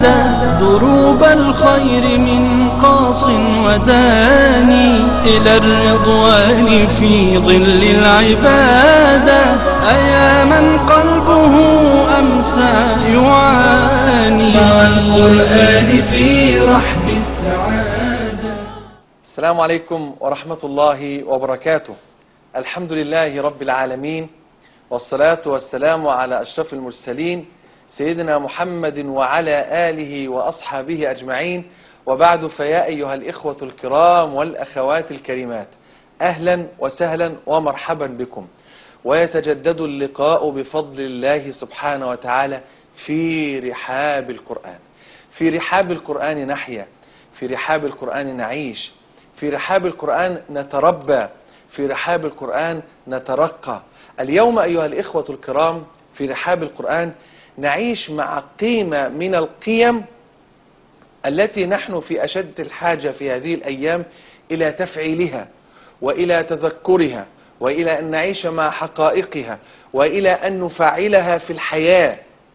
دروب الخير من قاص وداني إلى الرضوان في ظل العبادة أيا من قلبه أمسى يعاني مع القرآن في رحب السعادة السلام عليكم ورحمة الله وبركاته الحمد لله رب العالمين والصلاة والسلام على أشرف المرسلين سيدنا محمد وعلى آله وأصحابه أجمعين وبعد فيا أيها الإخوة الكرام والأخوات الكريمات أهلا وسهلا ومرحبا بكم ويتجدد اللقاء بفضل الله سبحانه وتعالى في رحاب القرآن في رحاب القرآن نحيا في رحاب القرآن نعيش في رحاب القرآن نتربى في رحاب القرآن نترقى اليوم أيها الإخوة الكرام في رحاب القرآن نعيش مع قيمة من القيم التي نحن في أشد الحاجة في هذه الأيام إلى تفعيلها وإلى تذكرها وإلى أن نعيش مع حقائقها وإلى أن نفعلها في الحياة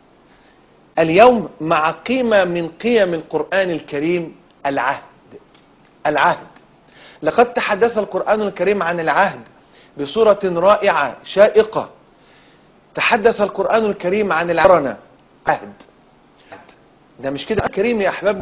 اليوم مع قيمة من قيم القرآن الكريم العهد العهد لقد تحدث القرآن الكريم عن العهد بصورة رائعة شائقة تحدث القرآن الكريم عن العرنة عهد ده مش كده كريم يا أحباب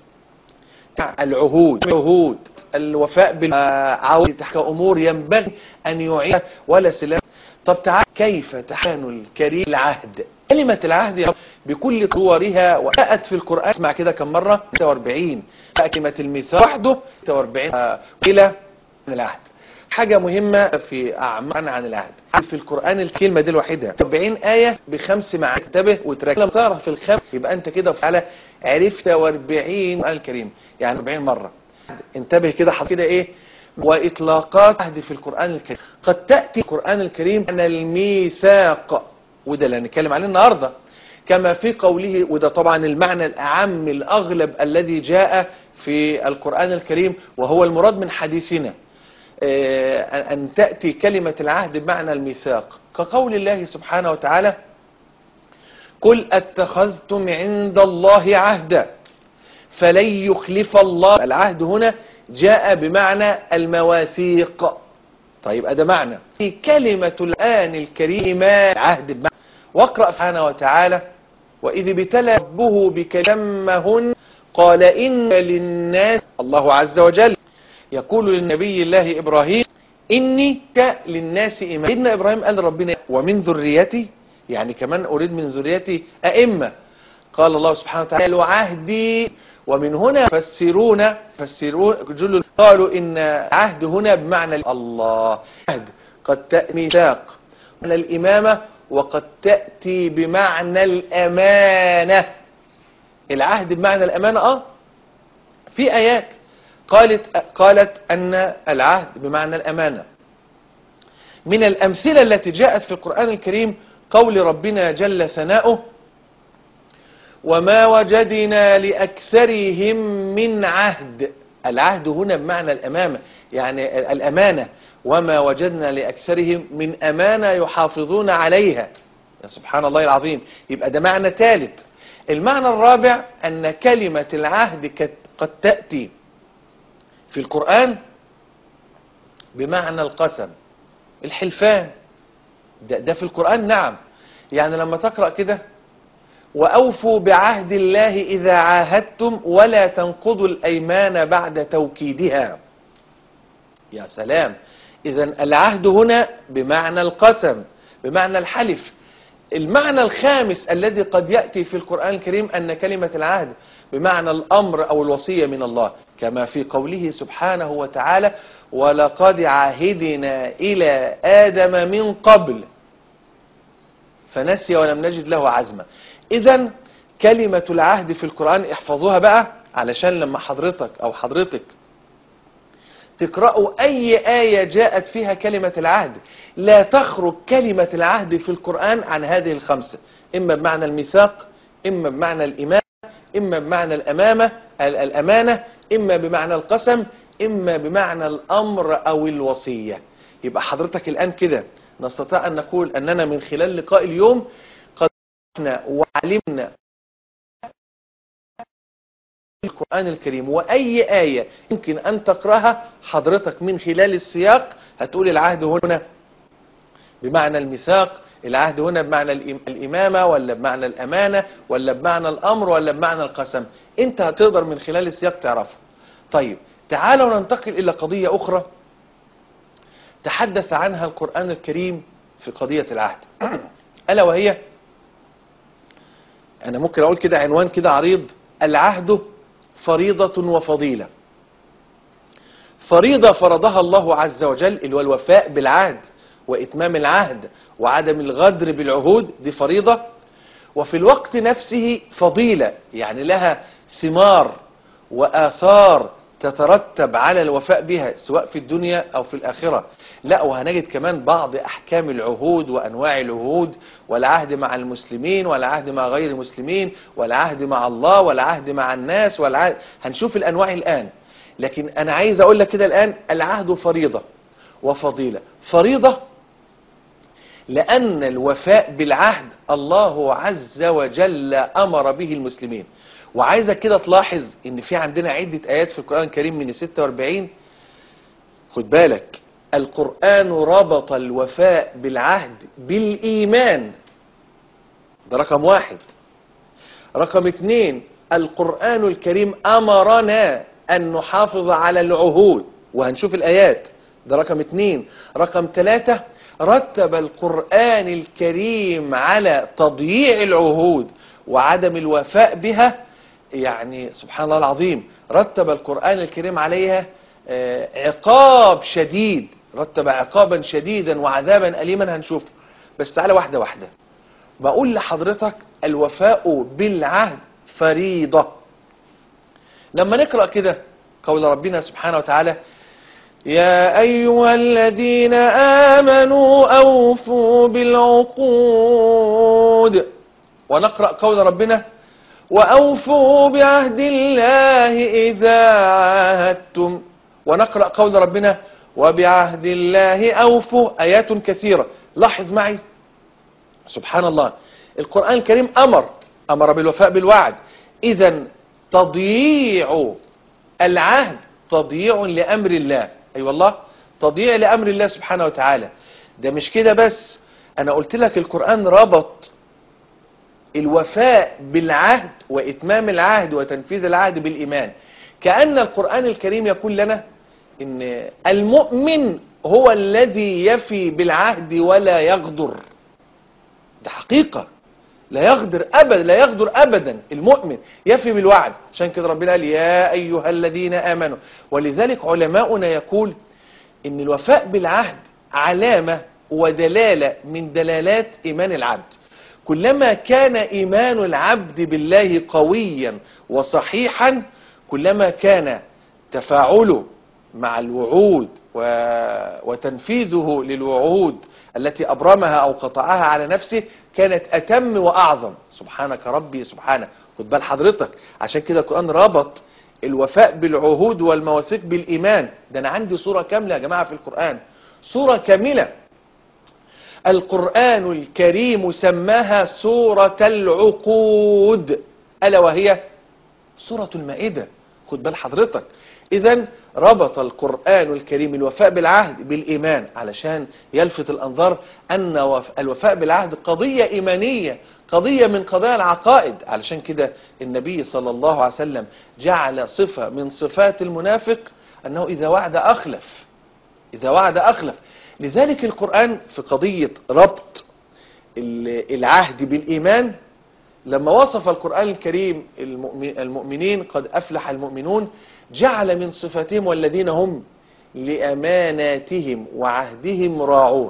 العهود العهود الوفاء بالعهود تحت أمور ينبغي أن يعيد ولا سلام طب تعال كيف تحان الكريم العهد كلمة العهد يا بكل صورها وجاءت في القرآن اسمع كده كم مرة 46 كلمة الميثاق وحده 46 إلى العهد حاجة مهمة في أعمال عن العهد في القرآن الكلمة دي الوحيدة 40 آية بخمس معاني انتبه وتركز لما تعرف في الخمس يبقى أنت كده على عرفت 40 القرآن الكريم يعني 40 مرة انتبه كده حط كده إيه وإطلاقات عهد في القرآن الكريم قد تأتي القرآن الكريم عن الميثاق وده اللي هنتكلم عليه النهاردة كما في قوله وده طبعا المعنى الأعم الأغلب الذي جاء في القرآن الكريم وهو المراد من حديثنا أن تأتي كلمة العهد بمعنى الميثاق كقول الله سبحانه وتعالى قل اتخذتم عند الله عهدا فلن يخلف الله العهد هنا جاء بمعنى المواثيق طيب هذا معنى في كلمة الآن الكريمة عهد بمعنى واقرأ سبحانه وتعالى وإذ ابتلى ربه بكلمهن قال إن للناس الله عز وجل يقول للنبي الله إبراهيم إني للناس إمام سيدنا إبراهيم قال ربنا ومن ذريتي يعني كمان أريد من ذريتي أئمة قال الله سبحانه وتعالى عهدي ومن هنا فسرون فسرون جل قالوا إن عهد هنا بمعنى الله عهد قد تأتي ميثاق على الإمامة وقد تأتي بمعنى الأمانة العهد بمعنى الأمانة آه في آيات قالت قالت أن العهد بمعنى الأمانة من الأمثلة التي جاءت في القرآن الكريم قول ربنا جل ثناؤه وما وجدنا لأكثرهم من عهد العهد هنا بمعنى الأمامة يعني الأمانة وما وجدنا لأكثرهم من أمانة يحافظون عليها يا سبحان الله العظيم يبقى ده معنى ثالث المعنى الرابع أن كلمة العهد قد تأتي في القرآن بمعنى القسم الحلفان ده, ده في القرآن نعم يعني لما تقرأ كده وأوفوا بعهد الله إذا عاهدتم ولا تنقضوا الأيمان بعد توكيدها يا سلام إذا العهد هنا بمعنى القسم بمعنى الحلف المعنى الخامس الذي قد يأتي في القرآن الكريم أن كلمة العهد بمعنى الأمر أو الوصية من الله كما في قوله سبحانه وتعالى ولقد عهدنا إلى آدم من قبل فنسي ولم نجد له عزما إذا كلمة العهد في القرآن احفظوها بقى علشان لما حضرتك أو حضرتك تقرأوا أي آية جاءت فيها كلمة العهد لا تخرج كلمة العهد في القرآن عن هذه الخمسة إما بمعنى الميثاق إما بمعنى الإمام إما بمعنى الأمامة الأمانة إما بمعنى القسم إما بمعنى الأمر أو الوصية يبقى حضرتك الآن كده نستطيع أن نقول أننا من خلال لقاء اليوم قد وعلمنا القرآن الكريم وأي آية يمكن أن تقرأها حضرتك من خلال السياق هتقول العهد هنا بمعنى الميثاق العهد هنا بمعنى الإم- الإمامة ولا بمعنى الأمانة ولا بمعنى الأمر ولا بمعنى القسم أنت هتقدر من خلال السياق تعرفه طيب تعالوا ننتقل إلى قضية أخرى تحدث عنها القرآن الكريم في قضية العهد ألا وهي أنا ممكن أقول كده عنوان كده عريض العهد فريضة وفضيلة فريضة فرضها الله عز وجل اللي هو الوفاء بالعهد وإتمام العهد وعدم الغدر بالعهود دي فريضة وفي الوقت نفسه فضيلة يعني لها ثمار وآثار تترتب على الوفاء بها سواء في الدنيا أو في الآخرة لا وهنجد كمان بعض أحكام العهود وأنواع العهود والعهد مع المسلمين والعهد مع غير المسلمين والعهد مع الله والعهد مع الناس والعهد هنشوف الأنواع الآن لكن أنا عايز أقول لك كده الآن العهد فريضة وفضيلة فريضة لأن الوفاء بالعهد الله عز وجل أمر به المسلمين وعايزك كده تلاحظ ان في عندنا عدة آيات في القرآن الكريم من 46 خد بالك القرآن ربط الوفاء بالعهد بالإيمان ده رقم واحد رقم اتنين القرآن الكريم أمرنا أن نحافظ على العهود وهنشوف الآيات ده رقم اتنين رقم ثلاثة رتب القرآن الكريم على تضييع العهود وعدم الوفاء بها يعني سبحان الله العظيم رتب القرآن الكريم عليها آه، عقاب شديد رتب عقابا شديدا وعذابا أليما هنشوفه بس تعالى واحدة واحدة بقول لحضرتك الوفاء بالعهد فريضة لما نقرأ كده قول ربنا سبحانه وتعالى يا أيها الذين آمنوا أوفوا بالعقود ونقرأ قول ربنا وأوفوا بعهد الله إذا عاهدتم ونقرأ قول ربنا وبعهد الله أوفوا آيات كثيرة لاحظ معي سبحان الله القرآن الكريم أمر أمر بالوفاء بالوعد إذا تضييع العهد تضييع لأمر الله أي أيوة والله تضييع لأمر الله سبحانه وتعالى ده مش كده بس أنا قلت لك القرآن ربط الوفاء بالعهد وإتمام العهد وتنفيذ العهد بالإيمان كأن القرآن الكريم يقول لنا إن المؤمن هو الذي يفي بالعهد ولا يغدر ده حقيقة لا يغدر أبدا لا يغدر أبدا المؤمن يفي بالوعد عشان كده ربنا قال يا أيها الذين آمنوا ولذلك علماؤنا يقول إن الوفاء بالعهد علامة ودلالة من دلالات إيمان العبد كلما كان إيمان العبد بالله قويا وصحيحا كلما كان تفاعله مع الوعود و- وتنفيذه للوعود التي أبرمها أو قطعها على نفسه كانت أتم وأعظم سبحانك ربي سبحانك خد بال حضرتك عشان كده القرآن ربط الوفاء بالعهود والمواثيق بالإيمان ده أنا عندي صورة كاملة يا جماعة في القرآن صورة كاملة القرآن الكريم سماها سورة العقود ألا وهي سورة المائدة خد بال حضرتك إذا ربط القرآن الكريم الوفاء بالعهد بالإيمان علشان يلفت الأنظار أن وف- الوفاء بالعهد قضية إيمانية قضية من قضايا العقائد علشان كده النبي صلى الله عليه وسلم جعل صفة من صفات المنافق أنه إذا وعد أخلف إذا وعد أخلف لذلك القرآن في قضية ربط ال- العهد بالإيمان لما وصف القرآن الكريم المؤمن- المؤمنين قد أفلح المؤمنون جعل من صفاتهم والذين هم لأماناتهم وعهدهم راعون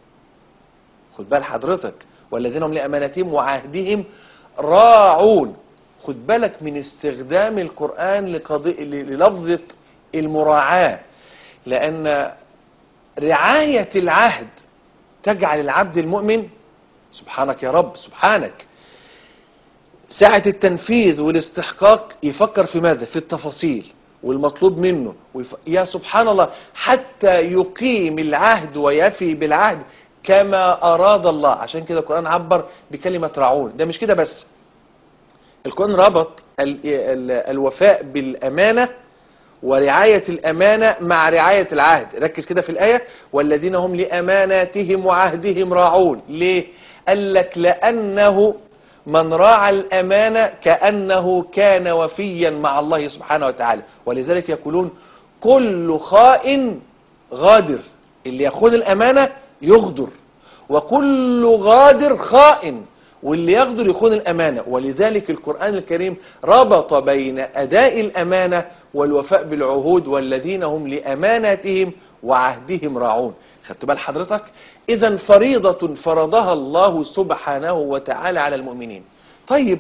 خد بال حضرتك والذين هم لأماناتهم وعهدهم راعون خد بالك من استخدام القرآن لقضي... ل- للفظة المراعاة لأن رعاية العهد تجعل العبد المؤمن سبحانك يا رب سبحانك ساعة التنفيذ والاستحقاق يفكر في ماذا في التفاصيل والمطلوب منه ويف... يا سبحان الله حتى يقيم العهد ويفي بالعهد كما أراد الله عشان كده القرآن عبر بكلمة راعون ده مش كده بس القرآن ربط ال- ال- الوفاء بالأمانة ورعاية الأمانة مع رعاية العهد ركز كده في الآية والذين هم لأماناتهم وعهدهم راعون ليه؟ قال لك لأنه من راعى الأمانة كأنه كان وفيا مع الله سبحانه وتعالى ولذلك يقولون كل خائن غادر اللي ياخذ الأمانة يغدر وكل غادر خائن واللي يغدر يخون الأمانة ولذلك القرآن الكريم ربط بين أداء الأمانة والوفاء بالعهود والذين هم لأماناتهم وعهدهم راعون خدت بال حضرتك إذا فريضة فرضها الله سبحانه وتعالى على المؤمنين طيب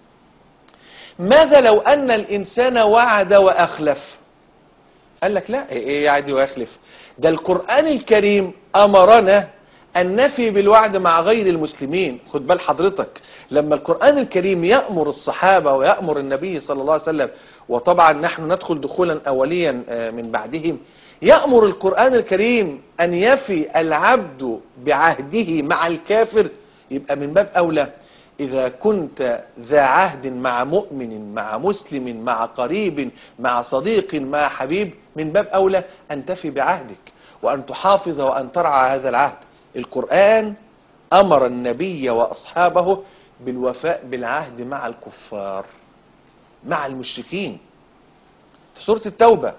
ماذا لو أن الإنسان وعد وأخلف قال لك لا ايه يعد ويخلف ده القرآن الكريم أمرنا أن نفي بالوعد مع غير المسلمين خد بال حضرتك لما القرآن الكريم يأمر الصحابة ويأمر النبي صلى الله عليه وسلم وطبعا نحن ندخل دخولا أوليا آه، من بعدهم يأمر القرآن الكريم أن يفي العبد بعهده مع الكافر يبقى من باب أولى إذا كنت ذا عهد مع مؤمن مع مسلم مع قريب مع صديق مع حبيب من باب أولى أن تفي بعهدك وأن تحافظ وأن ترعى هذا العهد القرآن أمر النبي وأصحابه بالوفاء بالعهد مع الكفار مع المشركين في سورة التوبة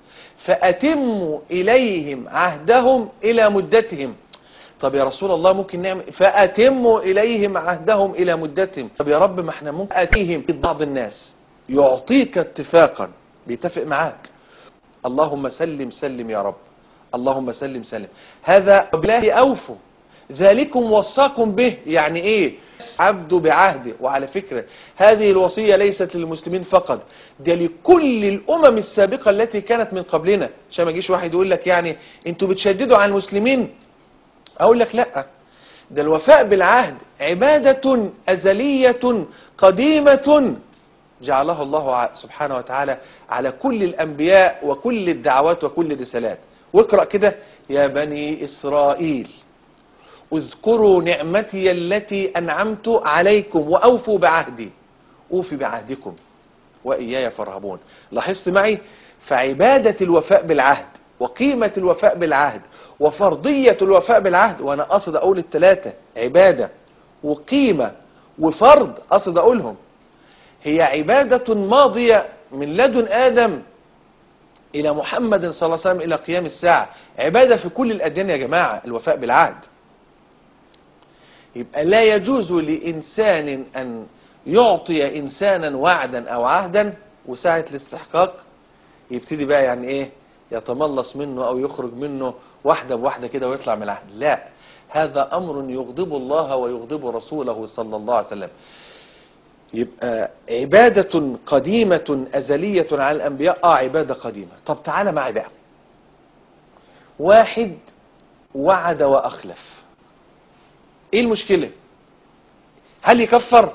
فأتموا إليهم عهدهم إلى مدتهم طب يا رسول الله ممكن نعمل فأتموا إليهم عهدهم إلى مدتهم طب يا رب ما احنا ممكن أتيهم بعض الناس يعطيك اتفاقا بيتفق معاك اللهم سلم سلم يا رب اللهم سلم سلم هذا بالله أوفوا ذلكم وصاكم به يعني ايه عبد بعهده وعلى فكرة هذه الوصية ليست للمسلمين فقط ده لكل الأمم السابقة التي كانت من قبلنا عشان ما يجيش واحد يقول لك يعني انتوا بتشددوا على المسلمين اقول لك لا ده الوفاء بالعهد عبادة أزلية قديمة جعلها الله ع- سبحانه وتعالى على كل الأنبياء وكل الدعوات وكل الرسالات واقرأ كده يا بني إسرائيل اذكروا نعمتي التي أنعمت عليكم وأوفوا بعهدي أوفي بعهدكم وإياي فارهبون لاحظت معي فعبادة الوفاء بالعهد وقيمة الوفاء بالعهد وفرضية الوفاء بالعهد وأنا قصد أقول الثلاثة عبادة وقيمة وفرض قصد أقولهم هي عبادة ماضية من لدن آدم إلى محمد صلى الله عليه وسلم إلى قيام الساعة عبادة في كل الأديان يا جماعة الوفاء بالعهد يبقى لا يجوز لإنسان أن يعطي إنسانا وعدا أو عهدا وساعة الاستحقاق يبتدي بقى يعني إيه يتملص منه أو يخرج منه واحدة بواحدة كده ويطلع من العهد لا هذا أمر يغضب الله ويغضب رسوله صلى الله عليه وسلم يبقى عبادة قديمة أزلية على الأنبياء آه عبادة قديمة طب تعالى معي بقى واحد وعد وأخلف ايه المشكلة هل يكفر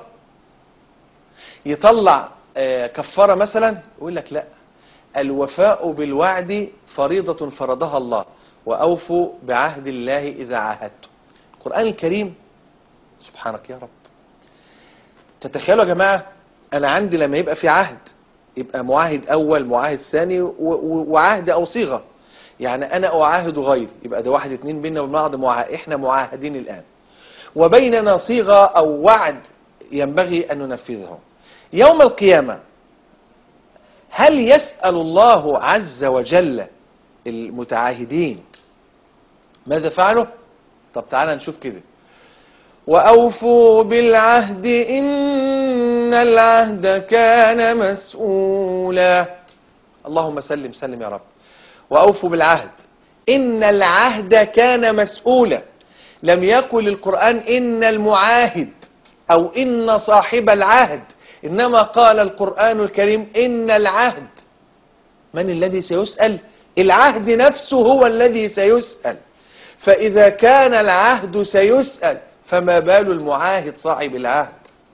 يطلع آه، كفارة مثلا يقول لك لا الوفاء بالوعد فريضة فرضها الله وأوفوا بعهد الله إذا عاهدتم القرآن الكريم سبحانك يا رب تتخيلوا يا جماعة أنا عندي لما يبقى في عهد يبقى معاهد أول معاهد ثاني و- و- وعهد أو صيغة يعني أنا أعاهد غيري يبقى ده واحد اتنين بينا وبين بعض معا... إحنا معاهدين الآن وبيننا صيغة أو وعد ينبغي أن ننفذه يوم القيامة هل يسأل الله عز وجل المتعاهدين ماذا فعلوا طب تعالى نشوف كده وأوفوا بالعهد إن العهد كان مسؤولا اللهم سلم سلم يا رب وأوفوا بالعهد إن العهد كان مسؤولا لم يقل القرآن إن المعاهد أو إن صاحب العهد إنما قال القرآن الكريم إن العهد من الذي سيسأل العهد نفسه هو الذي سيسأل فإذا كان العهد سيسأل فما بال المعاهد صاحب العهد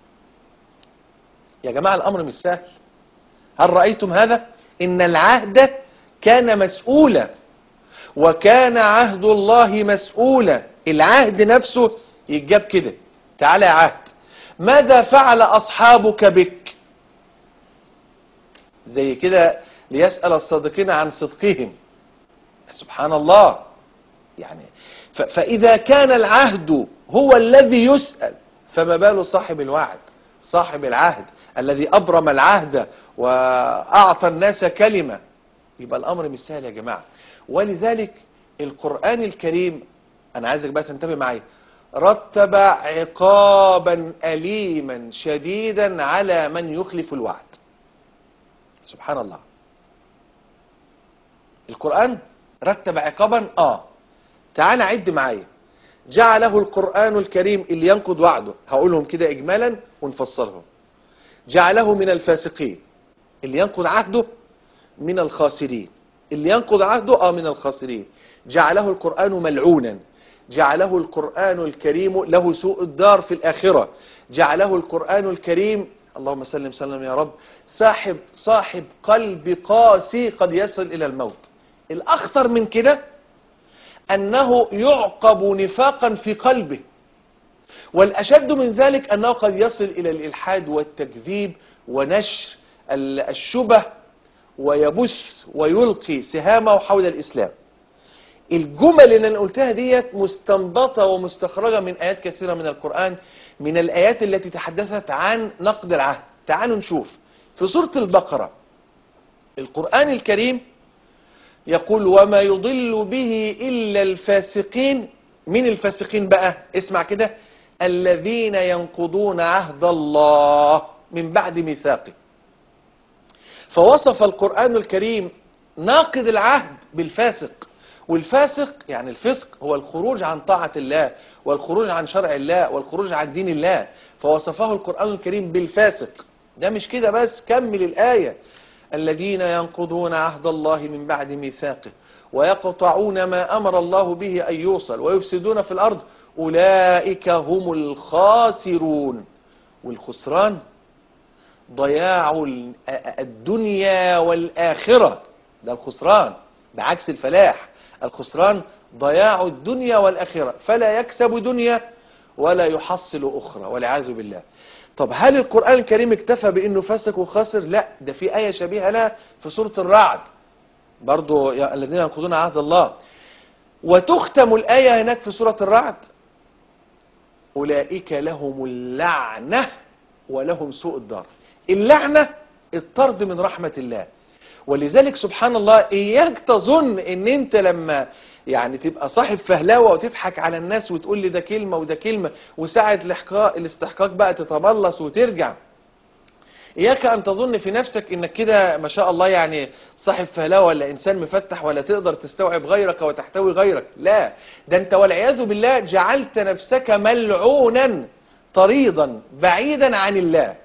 يا جماعة الأمر مش سهل هل رأيتم هذا إن العهد كان مسؤولا وكان عهد الله مسؤولا العهد نفسه يتجاب كده تعالى يا عهد ماذا فعل أصحابك بك زي كده ليسأل الصادقين عن صدقهم سبحان الله يعني ف- فإذا كان العهد هو الذي يسأل فما بال صاحب الوعد صاحب العهد الذي أبرم العهد وأعطى الناس كلمة يبقى الأمر مش سهل يا جماعة ولذلك القرآن الكريم أنا عايزك بقى تنتبه معايا رتب عقابا أليما شديدا على من يخلف الوعد سبحان الله القرآن رتب عقابا اه تعال عد معايا جعله القرآن الكريم اللي ينقض وعده هقولهم كده إجمالا ونفصلهم جعله من الفاسقين اللي ينقض عهده من الخاسرين اللي ينقض عهده اه من الخاسرين جعله القرآن ملعونا جعله القرآن الكريم له سوء الدار في الآخرة جعله القرآن الكريم اللهم سلم سلم يا رب صاحب صاحب قلب قاسي قد يصل إلى الموت الأخطر من كده أنه يعقب نفاقا في قلبه والأشد من ذلك أنه قد يصل إلى الإلحاد والتكذيب ونشر ال- الشبه ويبث ويلقي سهامه حول الإسلام الجمل اللي أنا قلتها ديت مستنبطة ومستخرجة من آيات كثيرة من القرآن من الآيات التي تحدثت عن نقد العهد تعالوا نشوف في سورة البقرة القرآن الكريم يقول وما يضل به إلا الفاسقين من الفاسقين بقى اسمع كده الذين ينقضون عهد الله من بعد ميثاقه فوصف القرآن الكريم ناقض العهد بالفاسق والفاسق يعني الفسق هو الخروج عن طاعة الله والخروج عن شرع الله والخروج عن دين الله فوصفه القرآن الكريم بالفاسق ده مش كده بس كمل الآية الذين ينقضون عهد الله من بعد ميثاقه ويقطعون ما أمر الله به أن يوصل ويفسدون في الأرض أولئك هم الخاسرون والخسران ضياع ال- الدنيا والآخرة ده الخسران بعكس الفلاح الخسران ضياع الدنيا والآخرة فلا يكسب دنيا ولا يحصل أخرى والعياذ بالله طب هل القرآن الكريم اكتفى بأنه فاسق وخاسر لا ده في آية شبيهة لها في سورة الرعد برضو يا الذين ينقضون عهد الله وتختم الآية هناك في سورة الرعد أولئك لهم اللعنة ولهم سوء الدار اللعنة الطرد من رحمة الله ولذلك سبحان الله إياك تظن ان انت لما يعني تبقى صاحب فهلاوة وتضحك على الناس وتقول لي ده كلمة وده كلمة وساعة الاحقاق الاستحقاق بقى تتملص وترجع إياك أن تظن في نفسك إنك كده ما شاء الله يعني صاحب فهلاوة ولا إنسان مفتح ولا تقدر تستوعب غيرك وتحتوي غيرك لا ده أنت والعياذ بالله جعلت نفسك ملعونا طريدا بعيدا عن الله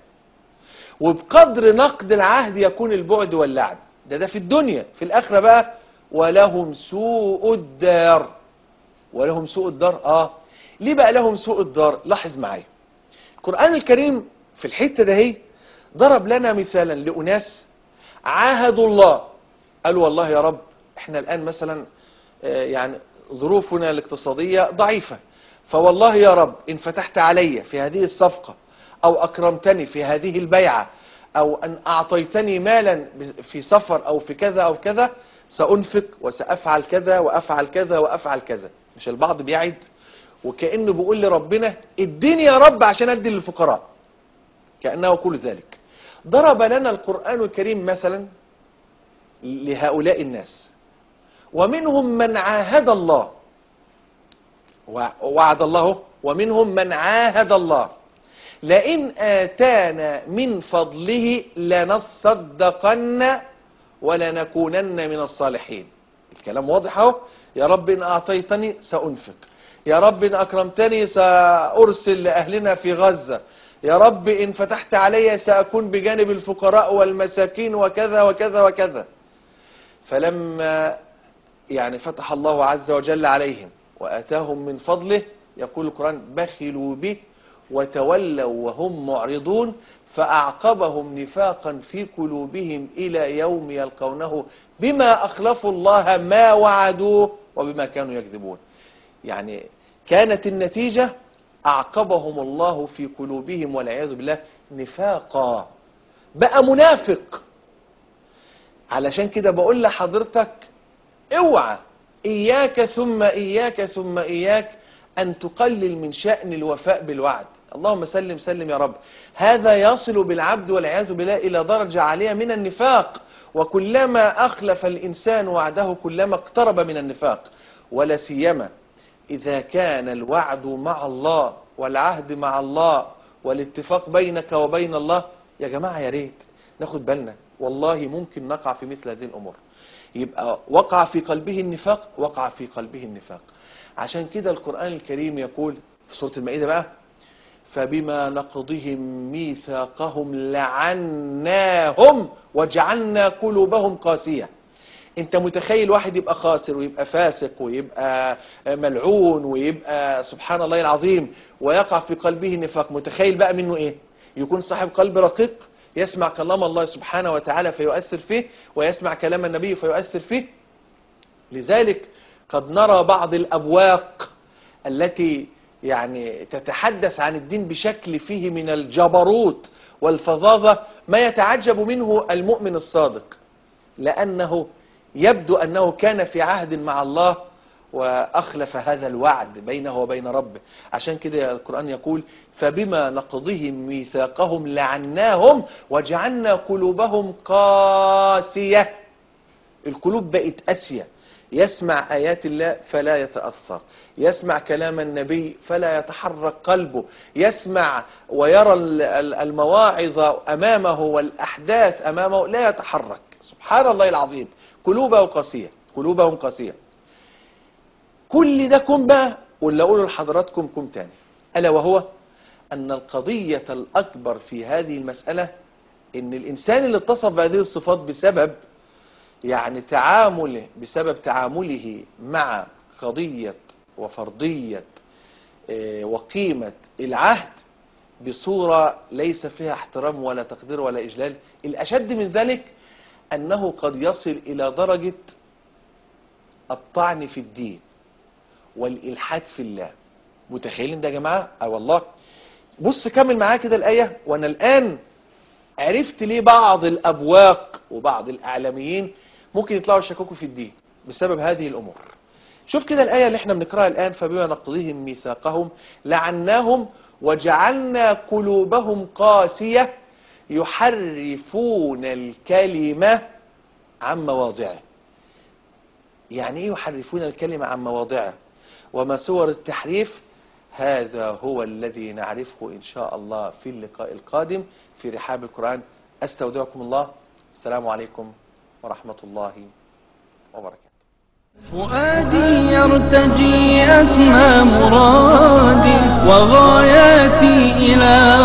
وبقدر نقد العهد يكون البعد واللعن ده ده في الدنيا في الآخرة بقى ولهم سوء الدار ولهم سوء الدار آه ليه بقى لهم سوء الدار لاحظ معايا القرآن الكريم في الحتة ده هي ضرب لنا مثالا لأناس عاهدوا الله قالوا والله يا رب احنا الآن مثلا آه، يعني ظروفنا الاقتصادية ضعيفة فوالله يا رب إن فتحت علي في هذه الصفقة أو أكرمتني في هذه البيعة أو أن أعطيتني مالا في سفر أو في كذا أو كذا سأنفق وسأفعل كذا وأفعل كذا وأفعل كذا مش البعض بيعد وكأنه بيقول لربنا اديني يا رب عشان أدي للفقراء كأنه كل ذلك ضرب لنا القرآن الكريم مثلا لهؤلاء الناس ومنهم من عاهد الله وعد الله ومنهم من عاهد الله لئن آتانا من فضله لنصدقن ولنكونن من الصالحين الكلام واضح اهو يا رب إن أعطيتني سأنفق يا رب إن أكرمتني سأرسل لأهلنا في غزة يا رب إن فتحت علي سأكون بجانب الفقراء والمساكين وكذا وكذا وكذا فلما يعني فتح الله عز وجل عليهم وآتاهم من فضله يقول القرآن بخلوا به وتولوا وهم معرضون فأعقبهم نفاقا في قلوبهم إلى يوم يلقونه بما أخلفوا الله ما وعدوه وبما كانوا يكذبون يعني كانت النتيجة أعقبهم الله في قلوبهم والعياذ بالله نفاقا بقى منافق علشان كده بقول لحضرتك اوعى اياك ثم اياك ثم اياك ان تقلل من شأن الوفاء بالوعد اللهم سلم سلم يا رب هذا يصل بالعبد والعياذ بالله الى درجة عالية من النفاق وكلما اخلف الانسان وعده كلما اقترب من النفاق ولا سيما اذا كان الوعد مع الله والعهد مع الله والاتفاق بينك وبين الله يا جماعة يا ريت ناخد بالنا والله ممكن نقع في مثل هذه الامور يبقى وقع في قلبه النفاق وقع في قلبه النفاق عشان كده القرآن الكريم يقول في سورة المائدة بقى فبما نقضهم ميثاقهم لعناهم وجعلنا قلوبهم قاسية انت متخيل واحد يبقى خاسر ويبقى فاسق ويبقى ملعون ويبقى سبحان الله العظيم ويقع في قلبه نفاق متخيل بقى منه ايه يكون صاحب قلب رقيق يسمع كلام الله سبحانه وتعالى فيؤثر فيه ويسمع كلام النبي فيؤثر فيه لذلك قد نرى بعض الأبواق التي يعني تتحدث عن الدين بشكل فيه من الجبروت والفظاظة ما يتعجب منه المؤمن الصادق لأنه يبدو أنه كان في عهد مع الله وأخلف هذا الوعد بينه وبين ربه عشان كده القرآن يقول فبما نقضهم ميثاقهم لعناهم وجعلنا قلوبهم قاسية القلوب بقت قاسية يسمع آيات الله فلا يتأثر يسمع كلام النبي فلا يتحرك قلبه يسمع ويرى المواعظ أمامه والأحداث أمامه لا يتحرك سبحان الله العظيم قلوبهم قاسية قلوبهم قاسية كل ده كم بقى ولا أقول لحضراتكم كم تاني ألا وهو أن القضية الأكبر في هذه المسألة أن الإنسان اللي اتصف بهذه الصفات بسبب يعني تعامله بسبب تعامله مع قضية وفرضية وقيمة العهد بصورة ليس فيها احترام ولا تقدير ولا إجلال الأشد من ذلك أنه قد يصل إلى درجة الطعن في الدين والإلحاد في الله متخيلين ده يا جماعة اه والله بص كمل معايا كده الآية وأنا الآن عرفت ليه بعض الأبواق وبعض الإعلاميين ممكن يطلعوا يشككوا في الدين بسبب هذه الأمور شوف كده الآية اللي احنا بنقرأها الآن فبما نقضيهم ميثاقهم لعناهم وجعلنا قلوبهم قاسية يحرفون الكلمة عن مواضعه يعني ايه يحرفون الكلمة عن مواضعه وما صور التحريف هذا هو الذي نعرفه إن شاء الله في اللقاء القادم في رحاب القرآن أستودعكم الله السلام عليكم ورحمة الله وبركاته فؤادي يرتجي أسمى مرادي وغاياتي إلى